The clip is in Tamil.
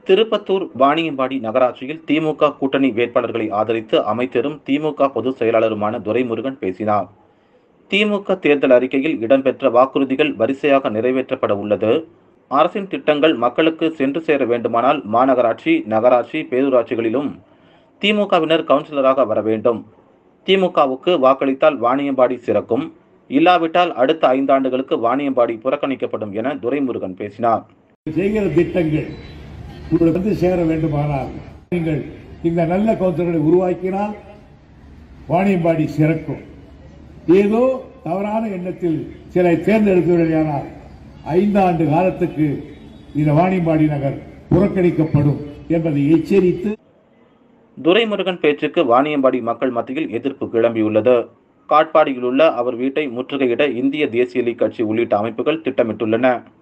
திருப்பத்தூர் வாணியம்பாடி நகராட்சியில் திமுக கூட்டணி வேட்பாளர்களை ஆதரித்து அமைச்சரும் திமுக பொதுச் செயலாளருமான துரைமுருகன் பேசினார் திமுக தேர்தல் அறிக்கையில் இடம்பெற்ற வாக்குறுதிகள் வரிசையாக நிறைவேற்றப்பட உள்ளது அரசின் திட்டங்கள் மக்களுக்கு சென்று சேர வேண்டுமானால் மாநகராட்சி நகராட்சி பேரூராட்சிகளிலும் திமுகவினர் கவுன்சிலராக வர வேண்டும் திமுகவுக்கு வாக்களித்தால் வாணியம்பாடி சிறக்கும் இல்லாவிட்டால் அடுத்த ஐந்தாண்டுகளுக்கு வாணியம்பாடி புறக்கணிக்கப்படும் என துரைமுருகன் பேசினார் செய்கிற திட்டங்கள் உங்களுக்கு வந்து சேர வேண்டுமானால் நீங்கள் இந்த நல்ல கவுன்சிலர்களை உருவாக்கினால் வாணியம்பாடி சிறக்கும் ஏதோ தவறான எண்ணத்தில் சிலை தேர்ந்தெடுக்கவில்லையானால் ஐந்தாண்டு காலத்துக்கு இந்த வாணியம்பாடி நகர் புறக்கணிக்கப்படும் என்பதை எச்சரித்து துரைமுருகன் பேச்சுக்கு வாணியம்பாடி மக்கள் மத்தியில் எதிர்ப்பு கிளம்பியுள்ளது காட்பாடியில் உள்ள அவர் வீட்டை முற்றுகையிட இந்திய தேசிய லீக் கட்சி உள்ளிட்ட அமைப்புகள் திட்டமிட்டுள்ளன